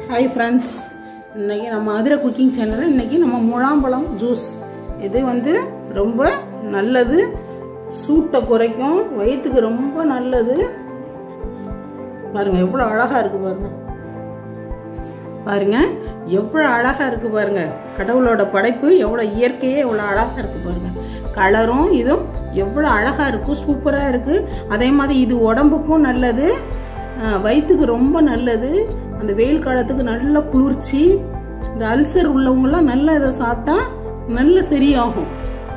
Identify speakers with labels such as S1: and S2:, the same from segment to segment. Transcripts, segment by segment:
S1: hi friends இன்னைக்கு நம்ம Madurai cooking சேனலில் இன்னைக்கு நம்ம முழாம்பழம் ஜூஸ் இது வந்து ரொம்ப நல்லது சூட்டை குறைக்கும் வயிற்றுக்கு ரொம்ப நல்லது பாருங்க எவ்வளோ அழகாக இருக்கு பாருங்க பாருங்க எவ்வளோ அழகாக இருக்கு பாருங்க கடவுளோட படைப்பு எவ்வளோ இயற்கையே எவ்வளோ அழகாக இருக்கு பாருங்க கலரும் இதுவும் எவ்வளோ அழகாக இருக்கும் சூப்பராக இருக்கு அதே மாதிரி இது உடம்புக்கும் நல்லது ஆஹ் வயிற்றுக்கு ரொம்ப நல்லது அந்த வெயில் காலத்துக்கு நல்ல குளிர்ச்சி இந்த அல்சர் உள்ளவங்கலாம் நல்லா இதை சாப்பிட்டா நல்ல சரியாகும்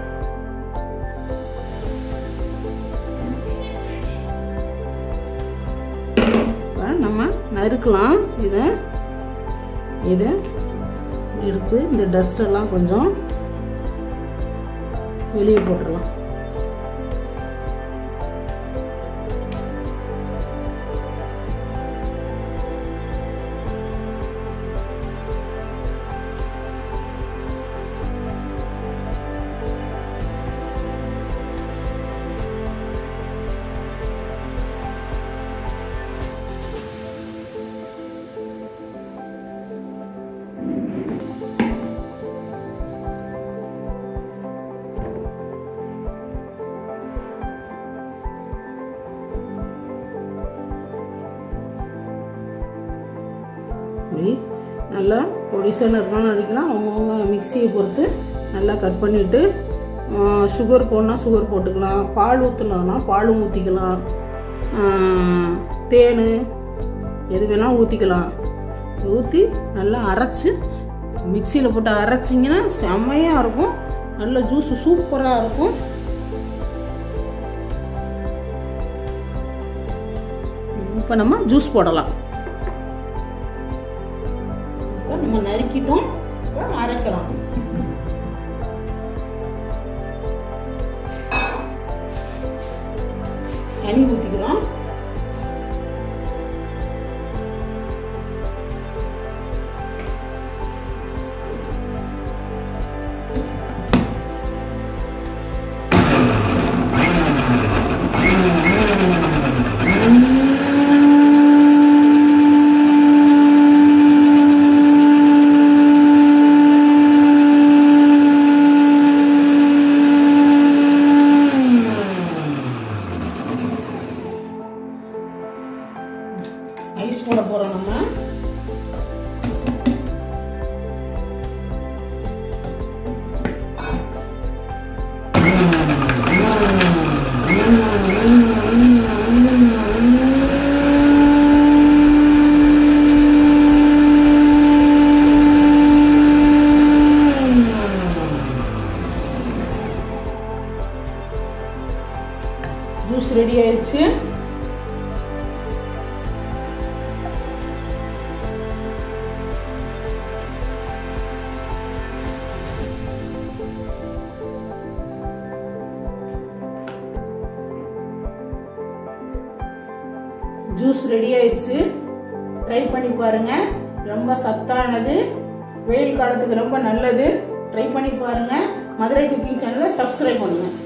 S1: இப்ப நம்ம நறுக்கலாம் இதை இதை எடுத்து இந்த டஸ்ட் எல்லாம் கொஞ்சம் வெளியே போட்டுடலாம் இப்படி நல்லா பொடிசன் இருக்கணும்னு நினைக்கலாம் அவங்கவுங்க மிக்சியை பொறுத்து நல்லா கட் பண்ணிவிட்டு சுகர் போடனா சுகர் போட்டுக்கலாம் பால் ஊற்றலாம்னா பாலும் ஊற்றிக்கலாம் தேன் எது வேணால் ஊற்றிக்கலாம் ஊற்றி நல்லா அரைச்சி மிக்சியில் போட்டு அரைச்சிங்கன்னா செம்மையாக இருக்கும் நல்ல ஜூஸ் சூப்பராக இருக்கும் இப்போ நம்ம ஜூஸ் போடலாம் இப்போ நம்ம நறுக்கிட்டோம் இப்போ அரைக்கலாம் தண்ணி ஊற்றிக்கலாம் ஐஸ் போட போறோம் நம்ம ஜூஸ் ரெடி ஆயிடுச்சு ஜூஸ் ரெடி ஆயிடுச்சு ட்ரை பண்ணி பாருங்க ரொம்ப சத்தானது வெயில் காலத்துக்கு ரொம்ப நல்லது ட்ரை பண்ணி பாருங்க மதுரை குக்கிங் சேனலை சப்ஸ்கிரைப் பண்ணுங்க